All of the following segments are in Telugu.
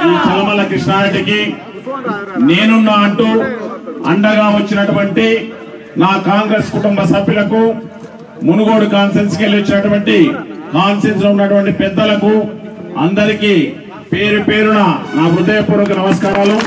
ఈ చలమల కృష్ణారెడ్డికి నేనున్నా అంటూ అండగా వచ్చినటువంటి నా కాంగ్రెస్ కుటుంబ సభ్యులకు మునుగోడు కాన్ఫరెన్స్ కి వెళ్ళి వచ్చినటువంటి కాన్ఫరెన్స్ లో ఉన్నటువంటి పెద్దలకు అందరికీ పేరు పేరున నా హృదయపూర్వక నమస్కారాలు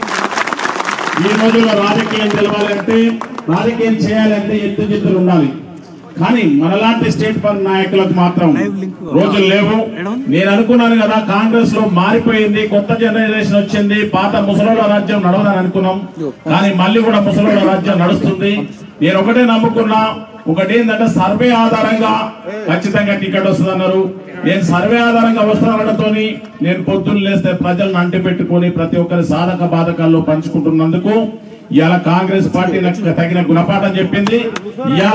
ఈ రోజుల్లో రాజకీయం తెలవాలంటే రాజకీయం చేయాలంటే ఎత్తుజిత్తులు ఉండాలి కానీ మనలాంటి స్టేట్ ఫండ్ నాయకులకు మాత్రం రోజులు లేవు నేను అనుకున్నాను కదా కాంగ్రెస్ లో మారిపోయింది కొత్త జనరేషన్ వచ్చింది పాత ముసలోళ్ళ రాజ్యం నడవదని అనుకున్నాం కానీ మళ్ళీ కూడా ముసలోళ్ళ రాజ్యం నడుస్తుంది నేను ఒకటే నమ్ముకున్నా ఒకటి ఏంటంటే సర్వే ఆధారంగా ఖచ్చితంగా టికెట్ వస్తుంది అన్నారు నేను సర్వే ఆధారంగా వస్తానడంతోని నేను పొద్దున్న లేస్తే ప్రజలను అంటి పెట్టుకొని ప్రతి ఒక్కరి సాధక బాధకాల్లో పంచుకుంటున్నందుకు ఇవాళ కాంగ్రెస్ పార్టీ నాకు తగిన గుణపాఠం చెప్పింది ఇవాళ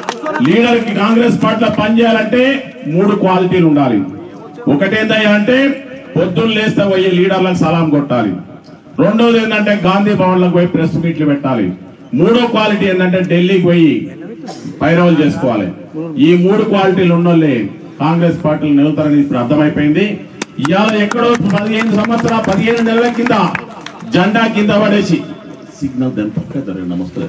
లీడర్ కి కాంగ్రెస్ పార్టీలో పనిచేయాలంటే మూడు క్వాలిటీలు ఉండాలి ఒకటేందయ్యా అంటే పొద్దున్న లేస్తే పోయి లీడర్లకు సలాం కొట్టాలి రెండోది ఏంటంటే గాంధీ భవన్లకు పోయి ప్రెస్ మీట్లు పెట్టాలి మూడో క్వాలిటీ ఏంటంటే ఢిల్లీకి పోయి పైరవులు చేసుకోవాలి ఈ మూడు క్వాలిటీలు ఉన్నోళ్ళే కాంగ్రెస్ పార్టీలు నిలుతారని ఇప్పుడు అర్థమైపోయింది ఇవాళ ఎక్కడో పదిహేను సంవత్సరాల పదిహేను నెలల కింద జెండా కింద పడేసి సిగ్నల్ దాని పక్క నమస్తే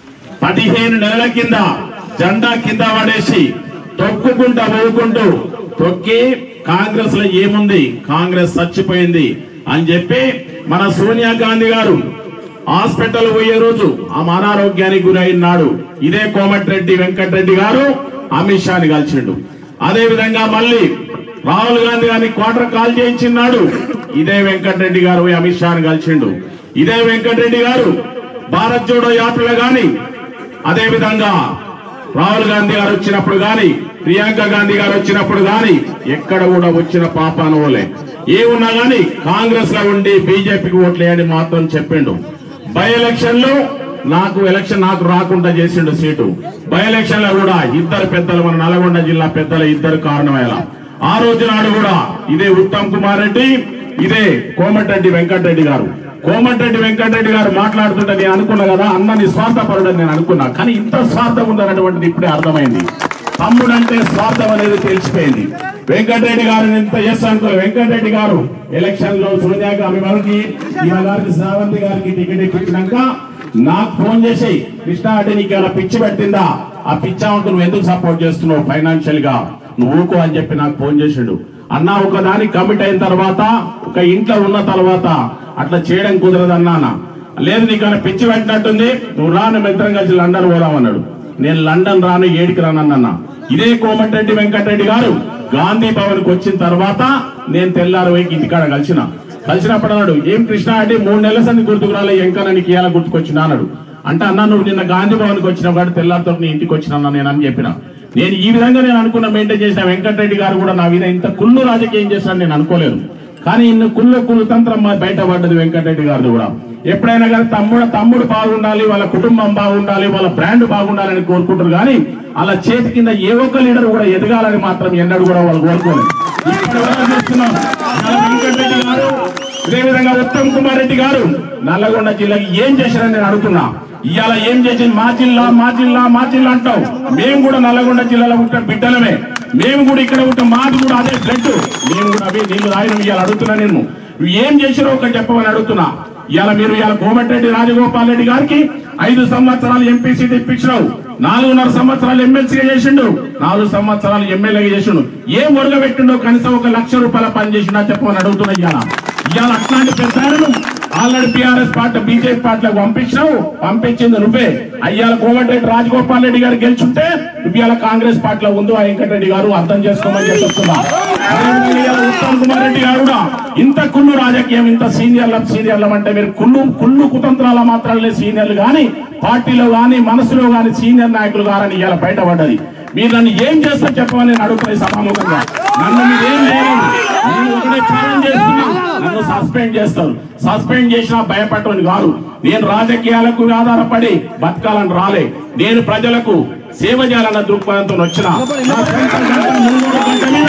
పదిహేను నెలల కింద జెండా కింద పడేసి తొక్కుకుంటా పోకుంటూ తొక్కి కాంగ్రెస్ లో ఏముంది కాంగ్రెస్ చచ్చిపోయింది అని చెప్పి మన సోనియా గాంధీ గారు హాస్పిటల్ పోయే రోజు ఆమె అనారోగ్యానికి గురైనాడు ఇదే కోమటిరెడ్డి వెంకటరెడ్డి గారు అమిత్ షాని కలిసిండు అదే విధంగా మళ్ళీ రాహుల్ గాంధీ గారిని క్వార్టర్ కాల్ చేయించినాడు ఇదే వెంకటరెడ్డి గారు పోయి అమిత్ షాని కలిసిండు ఇదే వెంకటరెడ్డి గారు భారత్ జోడో యాత్రలో గాని అదే విధంగా రాహుల్ గాంధీ గారు వచ్చినప్పుడు గాని ప్రియాంక గాంధీ గారు వచ్చినప్పుడు గాని ఎక్కడ కూడా వచ్చిన పాపానోలే ఏ ఉన్నా గాని కాంగ్రెస్ లో ఉండి బీజేపీకి ఓట్లేయని మాత్రం చెప్పిండు బై ఎలక్షన్ లో నాకు ఎలక్షన్ నాకు రాకుండా చేసిండు సీటు బై ఎలక్షన్ లో కూడా ఇద్దరు పెద్దలు మన నల్గొండ జిల్లా పెద్దలు ఇద్దరు కారణమయ్యేలా ఆ రోజు నాడు కూడా ఇదే ఉత్తమ్ కుమార్ రెడ్డి ఇదే కోమటిరెడ్డి వెంకటరెడ్డి గారు కోమటిరెడ్డి వెంకటరెడ్డి గారు మాట్లాడుతుంటే నేను అనుకున్నా కదా అన్న నిస్వార్థపరుడు అని నేను అనుకున్నా కానీ ఇంత స్వార్థం ఉందన్నటువంటిది ఇప్పుడే అర్థమైంది తమ్ముడంటే స్వార్థం అనేది తెలిసిపోయింది వెంకటరెడ్డి గారు ఎంత చేస్తా అనుకో వెంకటరెడ్డి గారు ఎలక్షన్ లో సోనియా గాంధీ గారికి ఈయన గారికి శ్రావంతి గారికి టికెట్ ఇప్పించినాక నాకు ఫోన్ చేసి కృష్ణ అంటే నీకు ఏమైనా పిచ్చి పెట్టిందా ఆ పిచ్చావంకు నువ్వు ఎందుకు సపోర్ట్ చేస్తున్నావు ఫైనాన్షియల్ గా నువ్వు ఊకో అని చెప్పి నాకు ఫోన్ చేసిండు అన్న ఒక దానికి కమిట్ అయిన తర్వాత ఒక ఇంట్లో ఉన్న తర్వాత అట్లా చేయడం కుదరదు అన్నానా లేదు నీకు ఏమైనా పిచ్చి పెట్టినట్టుంది నువ్వు రా మేము ఇద్దరం కలిసి లండన్ పోదామన్నాడు నేను లండన్ రాను ఏడికి రానన్నా ఇదే కోమటిరెడ్డి వెంకటరెడ్డి గారు గాంధీ భవన్ కి వచ్చిన తర్వాత నేను తెల్లారు వైకి ఇంటికాడ కలిసిన కలిసినప్పుడు అన్నాడు ఏం కృష్ణ అంటే మూడు నెలల సంది గుర్తుకు రాలే ఇంకా నీకు ఇవాళ గుర్తుకొచ్చినా అన్నాడు అంటే అన్న నువ్వు నిన్న గాంధీ భవన్ కి వచ్చినావు కాబట్టి తెల్లారితో నీ ఇంటికి వచ్చినా నేను అని చెప్పిన నేను ఈ విధంగా నేను అనుకున్న మెయింటైన్ చేసిన వెంకటరెడ్డి గారు కూడా నా మీద ఇంత కుళ్ళు రాజకీయం చేశాను నేను అనుకోలేదు కానీ ఇన్ని కుళ్ళు కుళ్ళు తంత్రం మా బయటపడ్డది వెంకటరెడ్డి గారిది కూడా ఎప్పుడైనా కానీ తమ్ముడు తమ్ముడు బాగుండాలి వాళ్ళ కుటుంబం బాగుండాలి వాళ్ళ బ్రాండ్ బాగుండాలని కోరుకుంటారు కానీ అలా చేతి కింద ఏ ఒక్క లీడర్ కూడా ఎదగాలని మాత్రం ఎన్నడూ కూడా వాళ్ళు కోరుకోలేదు ఇప్పటి వరకు చూస్తున్నాం ఇవాళ వెంకటరెడ్డి గారు ఇదే విధంగా ఉత్తమ్ కుమార్ రెడ్డి గారు నల్లగొండ జిల్లాకి ఏం చేశారని నేను అడుగుతున్నా ఇవాళ ఏం చేసింది మా జిల్లా మా జిల్లా మా జిల్లా అంటావు మేము కూడా నల్లగొండ జిల్లాలో ఉంటాం బిడ్డలమే మేము కూడా ఇక్కడ ఉంటాం మాది కూడా అదే బ్లడ్ మేము కూడా అవే నీళ్లు రాయడం ఇవాళ అడుగుతున్నా నేను నువ్వు ఏం చేసిరో ఒకటి చెప్పమని అడుగుతున్నా ఇవాళ మీరు ఇవాళ కోమటిరెడ్డి రాజగోపాల్ రెడ్డి గారికి ఐదు సంవత్సరాలు ఎంపీ సీట్ ఇప్పించినావు నాలుగున్నర సంవత్సరాలు ఎమ్మెల్సీగా చేసిండు నాలుగు సంవత్సరాలు ఎమ్మెల్యేగా చేసిండు ఏం ఒరగబెట్టిండో కనీసం ఒక లక్ష రూపాయల పని చేసిండా చెప్పమని అడుగుతున్నా ఇవాళ ఇవాళ అట్లాంటి పెద్దాయనను ఆల్రెడీ బీఆర్ఎస్ పార్టీ బీజేపీ పార్టీలకు పంపించినావు పంపించింది నువ్వే అయ్యాల కోమటిరెడ్డి రాజగోపాల్ రెడ్డి గారు గెలుచుంటే నువ్వు ఇవాళ కాంగ్రెస్ పార్టీలో ఉందో ఆ వెంకటరెడ్డి గారు అర్థం చేసుకోమని చెప్తున్నా అదేవిధంగా ఇవాళ ఉత్తమ్ కుమార్ రెడ్డి గారు కూడా ఇంత కుళ్ళు రాజకీయం ఇంత సీనియర్ల సీనియర్లం అంటే మీరు కుళ్ళు కుళ్ళు కుతంత్రాల మాత్రాలే సీనియర్లు గాని పార్టీలో గాని మనసులో గాని సీనియర్ నాయకులు గారని ఇవాళ బయటపడ్డది మీరు నన్ను ఏం చేస్తా చెప్పమని నేను అడుగుతాయి సభాముఖంగా నన్ను మీరు ఏం చేయలేదు నేను ఒకటే ఛాలెంజ్ చేస్తున్నా నన్ను సస్పెండ్ చేస్తారు సస్పెండ్ చేసినా భయపడటం కాదు నేను రాజకీయాలకు ఆధారపడి బతకాలని రాలే నేను ప్రజలకు సేవ చేయాలన్న దృక్పథంతో వచ్చిన నా సొంత గంట మున్నూరు గంట మీద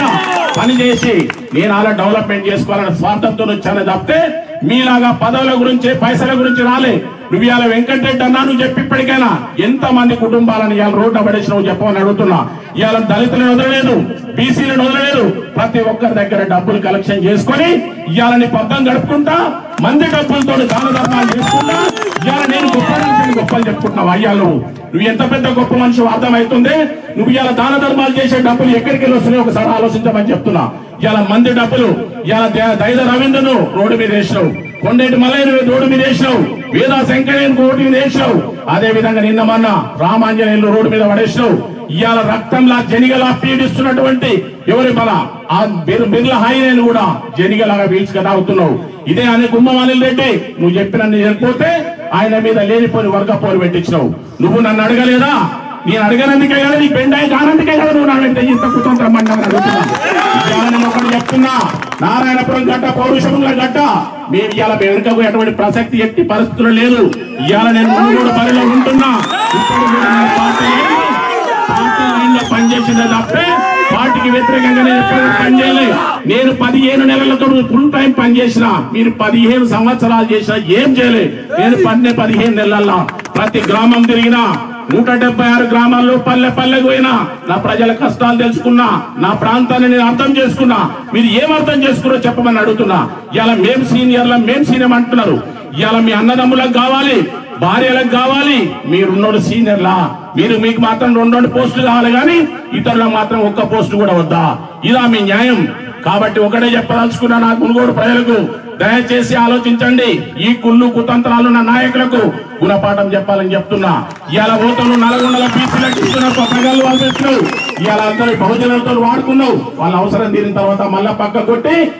పని చేసి నేను అలా డెవలప్మెంట్ చేసుకోవాలనే స్వార్థంతో వచ్చాను తప్పితే మీలాగా పదవుల గురించి పైసల గురించి రాలే నువ్వు ఇవాళ వెంకటరెడ్డి అన్నా నువ్వు చెప్పి ఇప్పటికైనా ఎంత మంది కుటుంబాలను ఇవాళ రోడ్డు పడేసినావు చెప్పమని అడుగుతున్నా ఇవాళ దళితులను వదలలేదు బీసీలను వదలలేదు ప్రతి ఒక్కరి దగ్గర డబ్బులు కలెక్షన్ చేసుకొని ఇవాళ నీ పబ్బం గడుపుకుంటా మంది డబ్బులతో దాన ధర్మాలు చేసుకుంటా ఇవాళ నేను గొప్ప మనిషిని గొప్పలు చెప్పుకుంటున్నావు అయ్యా నువ్వు నువ్వు ఎంత పెద్ద గొప్ప మనిషి అర్థమవుతుంది నువ్వు ఇవాళ దాన ధర్మాలు చేసే డబ్బులు ఎక్కడికి వెళ్ళి వస్తున్నాయి ఒకసారి ఆలోచించమని చెప్తున్నా ఇవాళ మంది డబ్బులు ఇవాళ ద- దైద రవీంద్రను రోడ్డు మీద వేసినావు కొండేటి మల్లయ్యను రోడ్డు మీద వేసినావు వేదా శంకరేని రోడ్డు మీద వేసినావు అదే విధంగా నిన్న మొన్న రామాంజనేయులు రోడ్డు మీద పడేసినావు ఇవాళ రక్తంలా జనిగలా పీడిస్తున్నటువంటి ఎవరి మన ఆ బిర్- బిర్ల హాయిని కూడా జనిగలాగా పీల్చుక తాగుతున్నావు ఇదే అనే గుమ్మవాణి రెడ్డి నువ్వు చెప్పిన వెళ్ళిపోతే ఆయన మీద లేనిపోని వర్గ పోరు పెట్టించినావు నువ్వు నన్ను అడగలేదా నేను అడగనందుకే కదా నీ బెండాయి కానందుకే కదా నువ్వు నా వెంట ఇంత కుతంత్రం పడ్డావని అడుగుతున్నా ఇవాళ నేను ఒకటి చెప్తున్నా నారాయణపురం గడ్డ పౌరుషముల గడ్డ మీరు ఇవాళ వెనుకకు ఎటువంటి ప్రసక్తి ఎట్టి పరిస్థితులు లేదు ఇవాళ నేను మునుగోడు బరిలో ఉంటున్నా ఇప్పుడు కూడా నా పార్టీ లేదు. పార్టీ లైన్ లో పనిచేసిందే తప్పే పార్టీకి వ్యతిరేకంగా నేను ఎప్పుడు పనిచేయలేదు నేను పదిహేను నెలలతో ఫుల్ టైం పనిచేసిన మీరు పదిహేను సంవత్సరాలు చేసినా ఏం చేయలేదు నేను పన్నే పదిహేను నెలల్లో ప్రతి గ్రామం తిరిగినా నూట డెబ్బై ఆరు గ్రామాల్లో పల్లె పల్లెకు పోయినా నా ప్రజల కష్టాలు తెలుసుకున్నా నా ప్రాంతాన్ని నేను అర్థం చేసుకున్నా మీరు ఏం అర్థం చేసుకున్నారో చెప్పమని అడుగుతున్నా ఇలా మేం సీనియర్ల మేం సీనియర్ అంటున్నారు ఇలా మీ అన్నదమ్ములకు కావాలి భార్యలకు కావాలి మీరున్నోడు సీనియర్లా మీరు మీకు మాత్రం రెండు రెండు పోస్టులు కావాలి కానీ ఇతరులకు మాత్రం ఒక్క పోస్టు కూడా వద్దా ఇదా మీ న్యాయం కాబట్టి ఒకటే చెప్పదలుచుకున్నా నా మునుగోడు ప్రజలకు దయచేసి ఆలోచించండి ఈ కుళ్ళు కుతంత్రాలు నా నాయకులకు గుణపాఠం చెప్పాలని చెప్తున్నా ఇవాళ పోతాను నల్గొండల బీసీలకు ఇస్తున్న ప్రజలు వాళ్ళు ఇవాళ అందరూ బహుజనులతో వాడుకున్నావు వాళ్ళ అవసరం తీరిన తర్వాత మళ్ళా పక్క కొట్టి